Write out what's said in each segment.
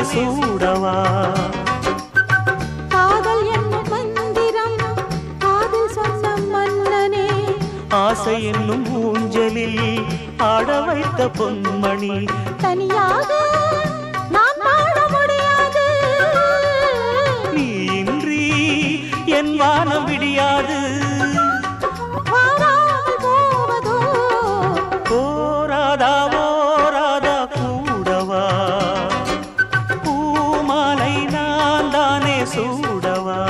சூடவா காதல் என்னும் மந்திரம் காதல் சொன்ன மன்னனே ஆசை என்னும் ஊஞ்சலில் ஆட வைத்த பொன்மணி தனியாக நான் வாழ முடியாது நீ இன்றி என் வானம் விடியாது வாராமல் போவதோ போராதா ஓராதா கூடவா பூமாலை நான் தானே சூடவா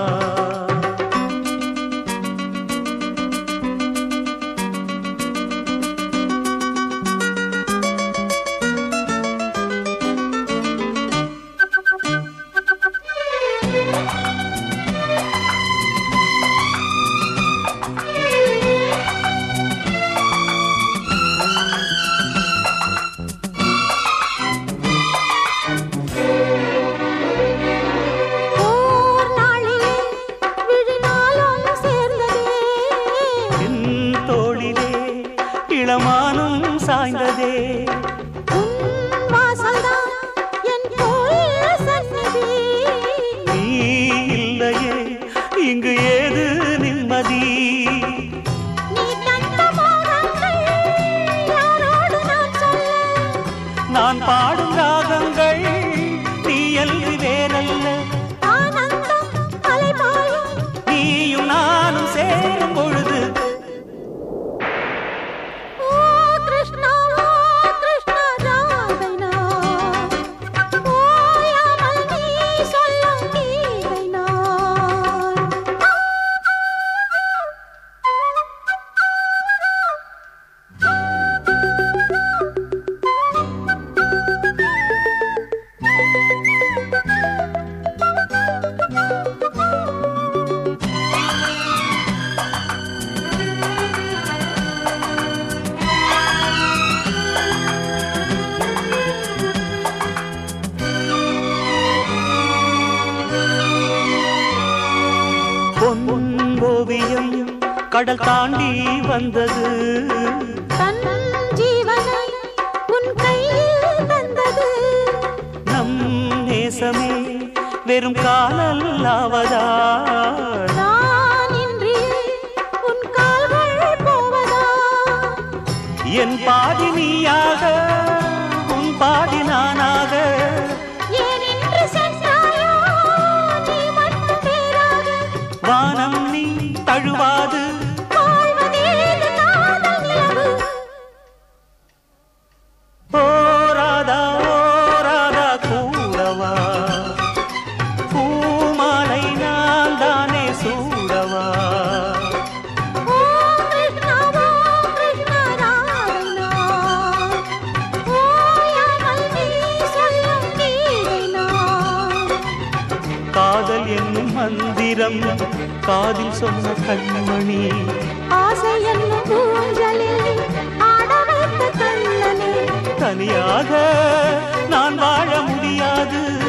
ஓர் நாளிலே விழினாலும் சேர்ந்ததே என் தோளிலே இளமானும் சாய்ந்ததே உன் வாசல்தான் என் கோயில் சந்நிதி நீ இல்லையே இங்கு ஏது நிம்மதி நீ தந்த மோகங்கள் யாரோடு நான் சொல்ல நான் பாடும் ராகங்கள் நீ அல்வி வேறல்ல ஆனந்தம் அலைபாயும் நீயும் நானும் சேரும் பொழுது ஓ கிருஷ்ணா ஓ கிருஷ்ணா ராதைனா ஓயாமல் நீ சொல்லும் கீதை நான் பொன் ஓவியம் கடல் தாண்டி வந்தது தன் ஜீவனை உன் கையில் தந்தது நம் நேசமே வெறும் காலல் ஆவதா நான் இன்றி உன் கால்கள் போவதா என் பாதி நீயாக உன் பாதி நானாக ஏன் இன்று சென்றாயோ நீ மட்டும் வேறாக வானம் நீ தழுவாது வாழ்வதேது காதல் நிலவு போராதா ஓராதா கூடவா பூமாலை நான் தானே சூடவா ஓ கிருஷ்ணா ஓ கிருஷ்ணா ராதைனா ஓயாமல் நீ சொல்லும் கீதை நான் காதல் என்னும் மந்திரம் காதில் சொன்ன கண்மணி ஆசை என்னும் ஊஞ்சலில் ஆட வைத்த கண்ணனே தனியாக நான் வாழ முடியாது